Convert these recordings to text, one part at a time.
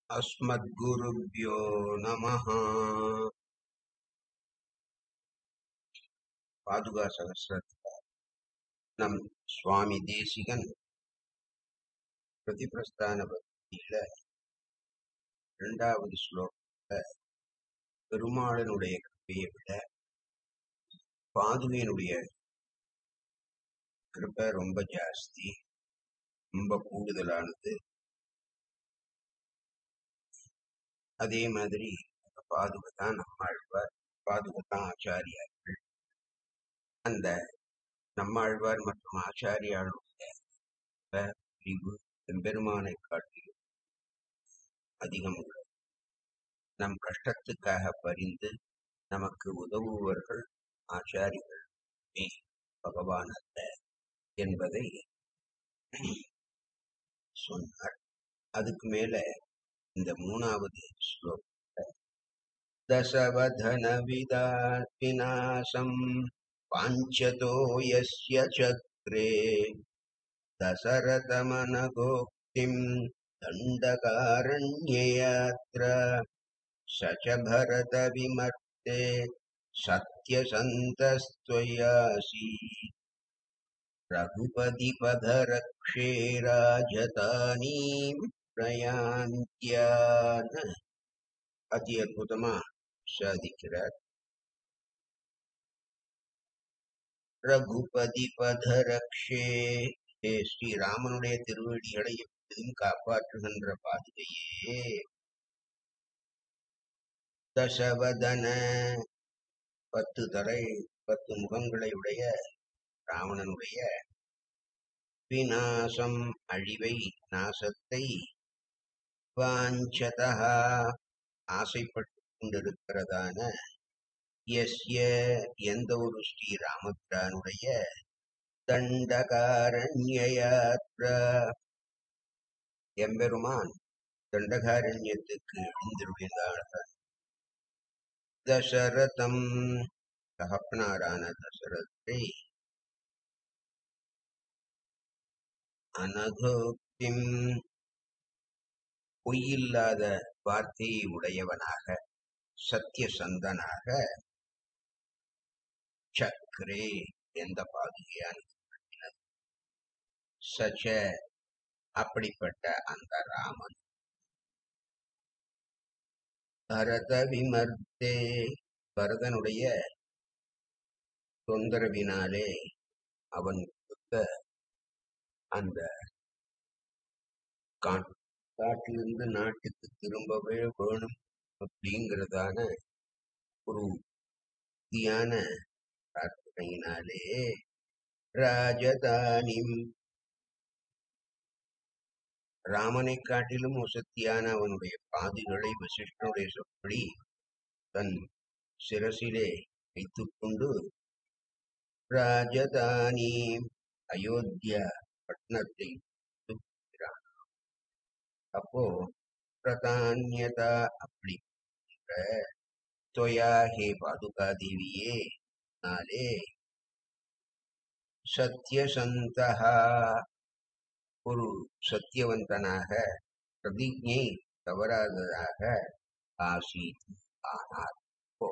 अस्मद्गुरुभ्यो नमः பாதுகா சகசிரத்துல நம் சுவாமி தேசிகன் பிரதிபிரஸ்தான பக்தியில இரண்டாவது ஸ்லோகத்துல பெருமாளனுடைய கிருப்பையை விட பாதுகையினுடைய கிருப்பை ரொம்ப ஜாஸ்தி ரொம்ப கூடுதலானது அதே மாதிரி அந்த பாதுகை தான் நம்மாழ்வார் பாதுகை தான் ஆச்சாரியார்கள் அந்த நம்மாழ்வார் மற்றும் ஆச்சாரியாளுடைய பிரிவு எம்பெருமானை காட்டிலும் அதிகம் உள்ளது நம் கஷ்டத்துக்காக பரிந்து நமக்கு உதவுபவர்கள் ஆச்சாரிகள் மே பகவான் அல்ல என்பதை சொன்னார் அதுக்கு மேல இந்த மூணாவது ஸ்லோகம் தசவதன விநாசம் பாஞ்சதோ யஸ்ய சக்ரே दशरथमनगोक्तिम् दण्डकारण्ययात्र स च भरतविमर्ते सत्यसन्तस्त्वयासि रघुपतिपदरक्षे राजधानीम् பிரயாந்தியான அதி அற்புதமா சாதிக்கிறார் ரகுபதி பதரக்ஷே ஹே ஸ்ரீராமனுடைய திருவடிகளை எப்போதும் காப்பாற்றுகின்ற பாதுகையே தசவதன பத்து தலை பத்து முகங்களை உடைய ராவணனுடைய விநாசம் அழிவை நாசத்தை வாஞ்சதா ஆசைப்பட்டு கொண்டிருக்கிறதான எஸ்ய எந்த ஒரு ஸ்ரீராமபிரானுடைய தண்டகாரண்யாத்ர எம்பெருமான் தண்டகாரண்யத்துக்கு எழுந்திருந்தார்கள் தசரதம் தகப்பனாரான தசரத்தை அனகோக்திம் பொய்யில்லாத வார்த்தையை உடையவனாக சத்தியசந்தனாக சக்ரே எந்த பாதுகையானது சச்ச அப்படிப்பட்ட அந்த ராமன் பரத விமர்த்தே பரதனுடைய தொந்தரவினாலே அவன் கொடுத்த அந்த கா- காட்டிலிருந்து நாட்டுக்கு திரும்பவே வேணும் அப்படிங்கிறதான ஒரு உறுதியான பிரார்த்தனையினாலே ராஜதானிம் ராமனை காட்டிலும் வசத்தியான அவனுடைய பாதுகளை வசிஷ்டனுடைய சொற்படி தன் சிரசிலே வைத்துக்கொண்டு ராஜதானி அயோத்தியா பட்டணத்தை சுற்றுகிறான். அப்போ பிரதான்யதா அப்படி தொயா ஹே பாதுகா தேவியே நாளே சத்யசந்தகா ஒரு சத்தியவந்தனாக பிரதிஜை தவறாததாக ஆசீத் ஆனார் இப்போ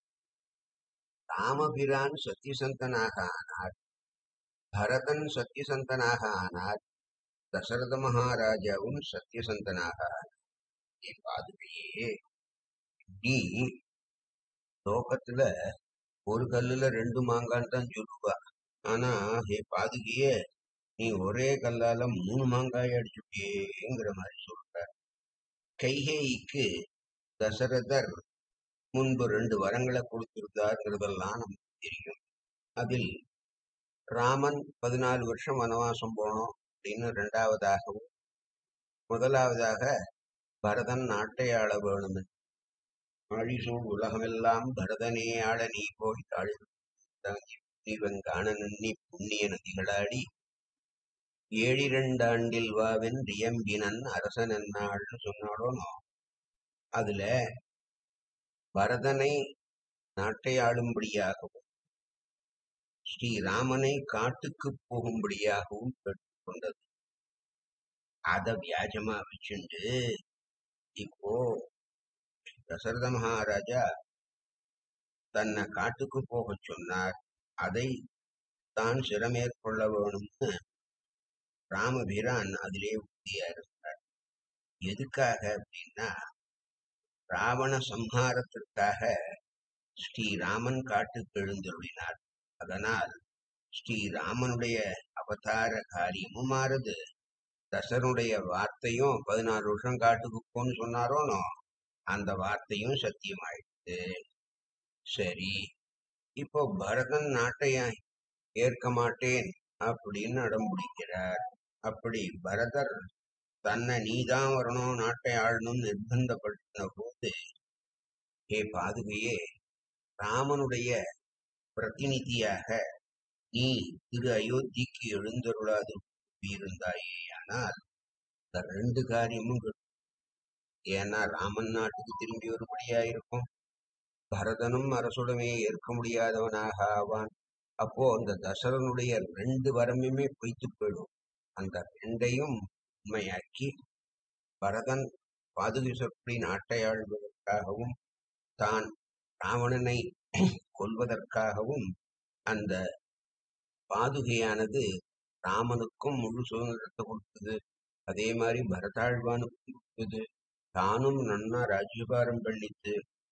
ராமபிரான் சத்தியசந்தனாக ஆனார் பரதன் சத்தியசந்தனாக ஆனார் தசரத மகாராஜாவும் சத்தியசந்தனாக ஆனார் ஏ பாதுகையே நீ லோகத்துல ஒரு கல்லுல ரெண்டு மாங்கான்னு தான் சொல்லுவா ஆனா ஹே பாதுகையே நீ ஒரே கல்லால மூணு மாங்காய் அடிச்சுட்டியேங்கிற மாதிரி சொல்ற கைகேயிக்கு தசரதர் முன்பு ரெண்டு வரங்களை கொடுத்திருந்தாருங்கிறதெல்லாம் நமக்கு தெரியும் அதில் ராமன் பதினாலு வருஷம் வனவாசம் போனோம் அப்படின்னு இரண்டாவதாகவும் முதலாவதாக பரதன் நாட்டை ஆள வேணும் ஆழிசூழ் உலகமெல்லாம் பரதனே ஆள நீ போய் தாழ் இவன் காண நன்னி புண்ணிய நதிகளாடி ஏழிரண்டாண்டில் வாவென் ரியம்பினன் அரசன் என்னாள்னு சொன்னாலும் அதுல பரதனை நாட்டை ஆளும்படியாகவும் ஸ்ரீராமனை காட்டுக்கு போகும்படியாகவும் கேட்டுக்கொண்டது அத வியாஜமா வச்சுண்டு இப்போ தசரத மகாராஜா தன்னை காட்டுக்கு போகச் சொன்னார் அதை தான் சிரமேற்கொள்ள வேணும்னு ராமபிரான் அதிலே உறுதியா இருந்தார் எதுக்காக அப்படின்னா ராவண சம்ஹாரத்திற்காக ஸ்ரீராமன் காட்டுக்கு எழுந்தருளினார் அதனால் ஸ்ரீராமனுடைய அவதார காரியமும் மாறுது தசரனுடைய வார்த்தையும் பதினாறு வருஷம் காட்டுக்கு போன்னு சொன்னாரோனோ அந்த வார்த்தையும் சத்தியமாயிடுது சரி இப்போ பரதன் நாட்டை ஏற்க மாட்டேன் அப்படின்னு அடம் பிடிக்கிறார் அப்படி பரதர் தன்னை நீதான் வரணும் நாட்டை ஆளணும் நிர்பந்தப்படுத்தின போது ஹே பாதுகையே ராமனுடைய பிரதிநிதியாக நீ திரு அயோத்திக்கு எழுந்தருளாது இருந்தாயே ஆனால் இந்த ரெண்டு காரியமும் கெடும். ஏன்னா ராமன் நாட்டுக்கு திரும்பி வரும்படியா இருக்கும் பரதனும் அரசுடமே ஏற்க முடியாதவனாக ஆவான் அப்போ அந்த தசரனுடைய ரெண்டு வரமுமே பொய்த்து போயிடும் அந்த ரெண்டையும் உண்மையாக்கி பரதன் பாதுகை சொற்படி நாட்டை ஆள்வதற்காகவும் தான் ராவணனை கொல்வதற்காகவும் அந்த பாதுகையானது ராமனுக்கும் முழு சுதந்திரத்தை கொடுத்தது அதே மாதிரி பரதாழ்வானுக்கும் கொடுத்தது தானும் நன்னா ராஜ்யபாரம் பண்ணித்து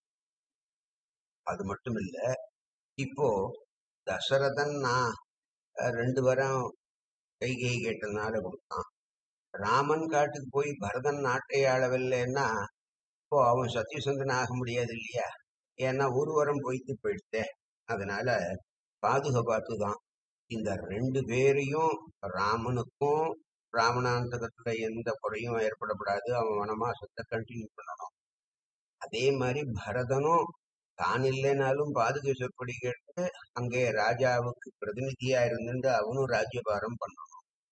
அது மட்டும் இல்ல இப்போ தசரதன் நான் அஹ், ரெண்டு வாரம் கைகை கேட்டதுனால கொடுத்தான் ராமன் காட்டுக்கு போய் பரதன் நாட்டை ஆளவில்லைன்னா இப்போ அவன் சத்தியசந்தன் ஆக முடியாது இல்லையா ஏன்னா ஒரு வாரம் பொய்த்து போயிடுத்தே அதனால பாதுகா பார்த்துதான் இந்த ரெண்டு பேரையும் ராமனுக்கும் ராவணாந்தகத்துல எந்த குறையும் ஏற்படப்படாது அவன் வனமாசத்தை கண்டினியூ பண்ணணும் அதே மாதிரி பரதனும் தான் இல்லைனாலும் பாதுகை சொற்படி கேட்டு அங்கே ராஜாவுக்கு பிரதிநிதியா இருந்துட்டு அவனும் ராஜ்யபாரம் பண்ணணும்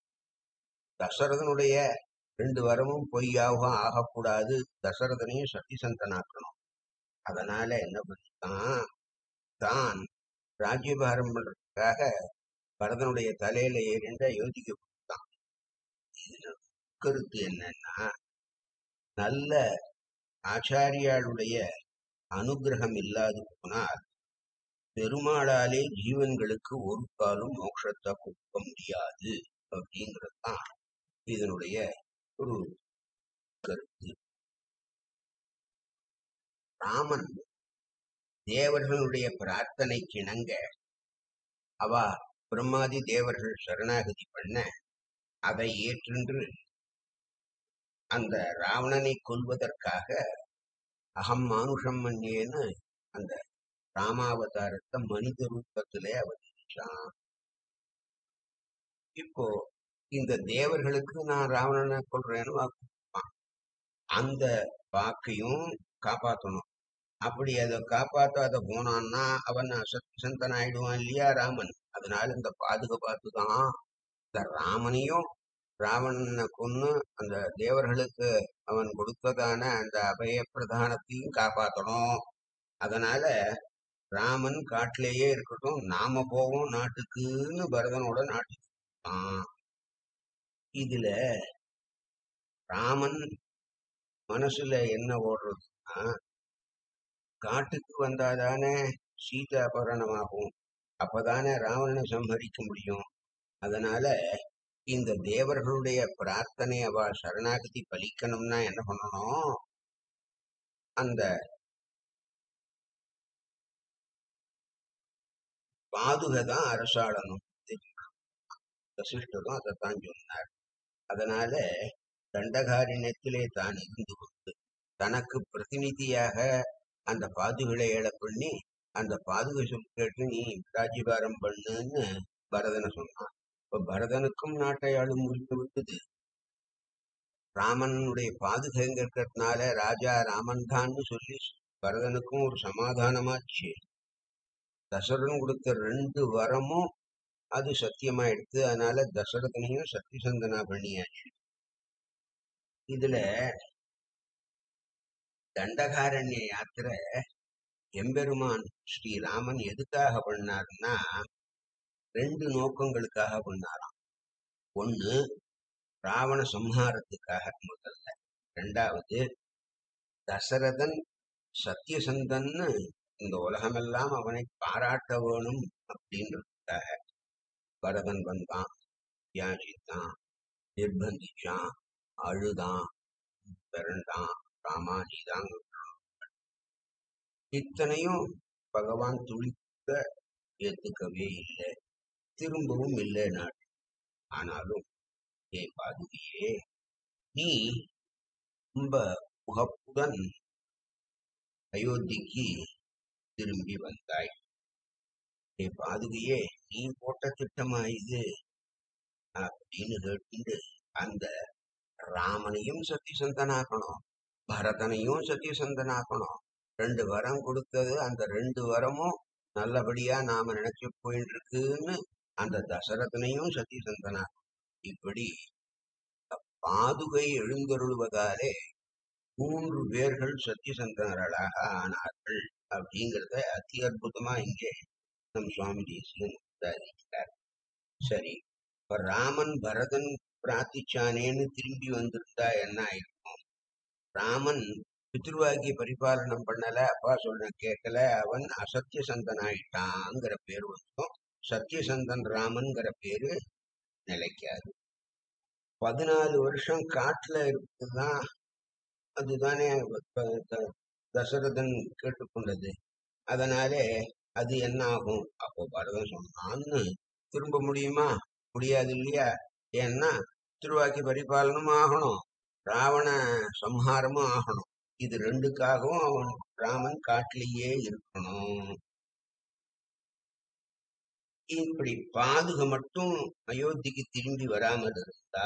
தசரதனுடைய ரெண்டு வரமும் பொய்யாகவும் ஆகக்கூடாது தசரதனையும் சத்திசந்தனாக்கணும் அதனால என்ன பண்ணிட்டான் தான் ராஜ்யபாரம் பண்றதுக்காக பரதனுடைய தலையில ஏறிண்ட யோசிக்க கொடுத்தான் இதுல கருத்து என்னன்னா நல்ல ஆச்சாரியாளுடைய அனுகிரகம் இல்லாது போனால் பெருமாளாலே ஜீவன்களுக்கு ஒரு காலம் மோட்சத்தை கொடுக்க முடியாது அப்படிங்கிறது தான் இதனுடைய ஒரு கருத்து ராமன் தேவர்களுடைய பிரார்த்தனைக்கு இணங்க அவ பிரம்மாதி தேவர்கள் சரணாகதி பண்ண அதை ஏற்றென்று அந்த ராவணனை கொல்வதற்காக அகம் மானுஷம் மன்னியேன்னு அந்த ராமாவதாரத்தை மனித ரூபத்திலே அவதரிச்சான் இப்போ இந்த தேவர்களுக்கு நான் ராவணனை கொல்றேன்னு வாக்கு கொடுப்பான். அந்த வாக்கையும் காப்பாத்தணும் அப்படி அதை காப்பாத்தாத போனான்னா அவன் அசத்தன் ஆயிடுவான் இல்லையா ராமன் அதனால இந்த பாதுகாப்பு தான் இந்த ராமனையும் ராவணனை கொன்னு அந்த தேவர்களுக்கு அவன் கொடுத்ததான அந்த அபய பிரதானத்தையும் காப்பாத்தணும் அதனால ராமன் காட்டிலேயே இருக்கட்டும் நாம போவோம் நாட்டுக்குன்னு பரதனோட நாட்டுக்கு போனான். இதுல ராமன் மனசுல என்ன ஓடுறதுன்னா காட்டுக்கு வந்தாதானே சீதா அபரணமாகும் அப்பதானே ராவணனை சம்ஹரிக்க முடியும் அதனால இந்த தேவர்களுடைய பிரார்த்தனை அவ சரணாகதி பலிக்கணும்னா என்ன பண்ணணும் அந்த பாதுகை தான் அரசாளணும் வசிஷ்டரும் அதைத்தான் சொன்னார் அதனால தண்டகாரண்யத்திலே தான் இருந்து கொண்டு தனக்கு பிரதிநிதியாக அந்த பாதுகளை ஏழ பண்ணி அந்த பாதுகை சொல் கேட்டு நீ ராஜ்யபாரம் பண்ணுன்னு பரதனை சொன்னான் இப்ப பரதனுக்கும் நாட்டை ஆளும் முடிந்து விட்டது ராமனுடைய பாதுகைங்க இருக்கிறதுனால ராஜா ராமன் தான்னு சொல்லி பரதனுக்கும் ஒரு சமாதானமாச்சு தசரன் கொடுத்த ரெண்டு வரமும் அது சத்தியமாயிடுத்து அதனால தசரதனையும் சத்தியசந்தனா பண்ணியாச்சு இதுல தண்டகாரண்ய யாத்திரை எம்பெருமான் ஸ்ரீராமன் எதுக்காக பண்ணாருன்னா ரெண்டு நோக்கங்களுக்காக பண்ணாராம் ஒண்ணு ராவண சம்ஹாரத்துக்காக முதல்ல ரெண்டாவது தசரதன் சத்தியசந்தன்னு இந்த உலகமெல்லாம் அவனை பாராட்ட வேணும் அப்படின்றதுக்காக பரதன் வந்தான் தியாகித்தான் நிர்பந்திச்சான் அழுதான் பிறண்டான் ராமாஜிதான் இத்தனையும் பகவான் துளிக்க ஏத்துக்கவே இல்லை திரும்பவும் இல்லை நாடு ஆனாலும் ஏன் பாதுகையே நீ ரொம்ப உகப்புடன் அயோத்திக்கு திரும்பி வந்தாய் ஏ பாதுகையே நீ போட்ட திட்டமா இது அப்படின்னு கேட்டு அந்த ராமனையும் சத்தியசந்தனாக்கணும் பரதனையும் சத்தியசந்தனாக்கணும் ரெண்டு வரம் கொடுத்தது அந்த ரெண்டு வரமும் நல்லபடியா நாம நினைச்சு போயிட்டு இருக்குன்னு அந்த தசரதனையும் சத்தியசந்தனா இப்படி பாதுகை எழுந்தருள்வதாலே மூன்று பேர்கள் சத்தியசந்தனர்களாக ஆனார்கள் அப்படிங்கிறத அதி அற்புதமா இங்கே நம் சுவாமி தேசிகன் உதாரிக்கிறார் சரி இப்ப ராமன் பரதன் பிரார்த்திச்சானேன்னு திரும்பி வந்திருந்தா என்ன ஆயிருக்கும் ராமன் பித்ருவாகிய பரிபாலனம் பண்ணல அப்பா சொல்ற கேட்கல அவன் அசத்திய சந்தன் ஆயிட்டாங்கிற பேர் வந்தும் சத்தியசந்தன் ராமன்கிற பேரு நிலைக்காது பதினாலு வருஷம் காட்டுல இருக்குதான் அதுதானே ப- த- தசரதன் கேட்டுக்கொண்டது அதனாலே அது என்ன ஆகும் அப்போ பரதன் சொன்னான்னு திரும்ப முடியுமா முடியாது இல்லையா ஏன்னா திருவாக்கி பரிபாலனமும் ஆகணும் ராவண சம்ஹாரமும் ஆகணும் இது ரெண்டுக்காகவும் அவன் ராமன் காட்டிலேயே இருக்கணும் இப்படி பாதுக மட்டும் அயோத்திக்கு திரும்பி வராமல் இருந்தா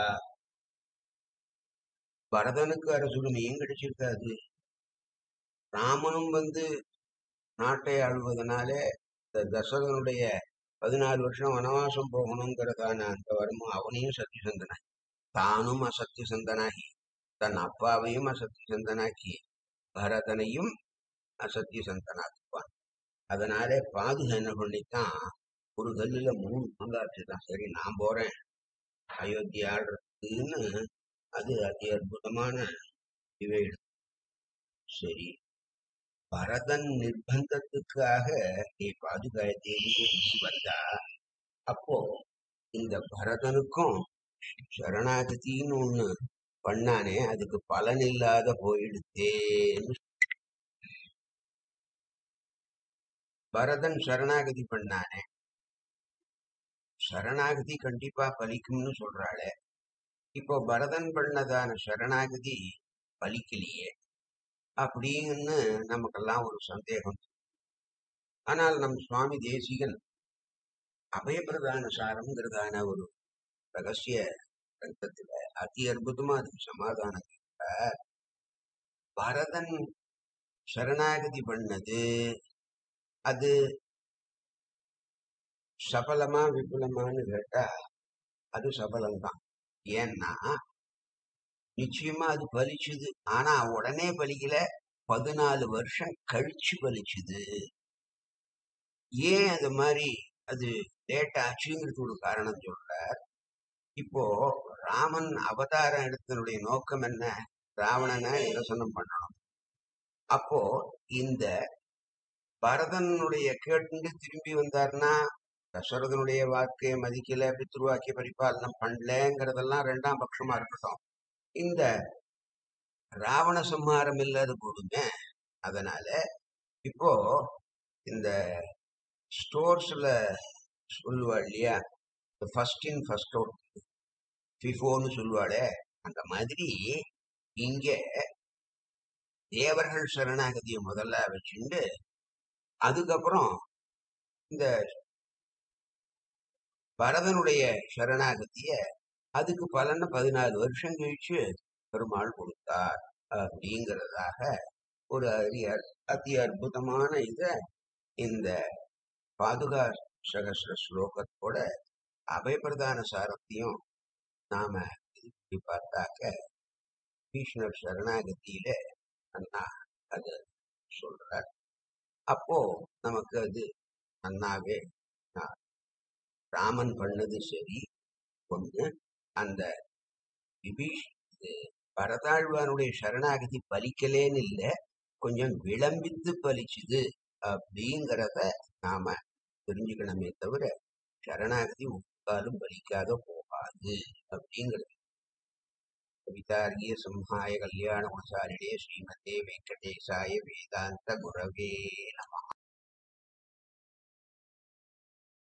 பரதனுக்கு அரசுரிமையும் கிடைச்சிருக்காது ராமனும் வந்து நாட்டை ஆள்வதனாலே இந்த தசரதனுடைய பதினாலு வருஷம் வனவாசம் போகணுங்கிறதான அந்த வரமும் அவனையும் சத்தியசந்தனாகி தானும் அசத்தியசந்தனாகி தன் அப்பாவையும் அசத்தியசந்தனாக்கி பரதனையும் அசத்தியசந்தனாக்குவான் அதனாலே பாதுக என்ன பண்ணித்தான் ஒரு கல்லுல மூணு பங்காச்சுதான் சரி நான் போறேன் அயோத்தி ஆடுறதுன்னு அது அதி அற்புதமான இவை சரி பரதன் நிர்பந்தத்துக்காக நீ பாதுகாத்தேயே வந்தா அப்போ இந்த பரதனுக்கும் சரணாகதின்னு ஒண்ணு பண்ணானே அதுக்கு பலன் இல்லாத போயிடுத்தேன்னு பரதன் சரணாகதி பண்ணானே சரணாகதி கண்டிப்பா பலிக்கும்னு சொல்றாளே இப்போ பரதன் பண்ணதான சரணாகதி பலிக்கலையே அப்படின்னு நமக்கெல்லாம் ஒரு சந்தேகம் ஆனால் நம் சுவாமி தேசிகன் அபயப்பிரதான சாரம்ங்கிறதான ஒரு ரகசிய கிரந்தத்துல அதி அற்புதமா அதுக்கு சமாதானம் கொடுத்தார். பரதன் சரணாகதி பண்ணது அது சபலமா விபுலமான்னு கேட்டா அது சபலம்தான் ஏன்னா நிச்சயமா அது பலிச்சுது ஆனா உடனே பலிக்கல பதினாலு வருஷம் கழிச்சு பலிச்சுது ஏன் அது மாதிரி அது லேட் ஆச்சுங்கிறது ஒரு காரணம் சொல்றார் இப்போ ராமன் அவதாரம் எடுத்தனுடைய நோக்கம் என்ன ராவணனை நிரசனம் பண்ணணும் அப்போ இந்த பரதனுடைய கேட்டு திரும்பி வந்தாருன்னா தசரதனுடைய வாக்கை மதிக்கல பித்ருவாக்கிய பரிபாலனம் பண்ணலங்கிறதெல்லாம் ரெண்டாம் பட்சமா இருக்கட்டும் இந்த ராவண சம்ஹாரம் இல்லாத போதுமே அதனால இப்போ இந்த ஸ்டோர்ஸ்ல சொல்லுவா இல்லையா ஃபர்ஸ்ட் இன் ஃபர்ஸ்ட் அவுட் ஃபிஃபோன்னு சொல்லுவாளே அந்த மாதிரி இங்க தேவர்கள் சரணாகதியை முதல்ல வச்சுண்டு அதுக்கப்புறம் இந்த பரதனுடைய சரணாகதிய அதுக்கு பலன பதினாலு வருஷம் கழிச்சு பெருமாள் கொடுத்தார் அப்படிங்கிறதாக ஒரு அரிய அதி அற்புதமான இத இந்த பாதுகா சகஸ்ர ஸ்லோகத்தோட அபயப்பிரதான சாரத்தையும் நாம இப்படி பார்த்தாக்க பீஷ்ணர் சரணாகதியில அண்ணா அது சொல்றார் அப்போ நமக்கு அது நன்னாவே ஆ, ராமன் பண்ணது சரி ஒண்ணு அந்த விபீஷ் இது பரதாழ்வானுடைய சரணாகதி பலிக்கலேன்னு இல்ல கொஞ்சம் விளம்பித்து பலிச்சுது அப்படிங்கிறத நாம தெரிஞ்சுக்கணுமே தவிர சரணாகதி ஒப்பாலும் பலிக்காத போகாது அப்படிங்கிறது கவிதார்கிய சம்ஹாய கல்யாண குணசாலிடே ஸ்ரீமதே வெங்கடேசாய வேதாந்த குரவே நம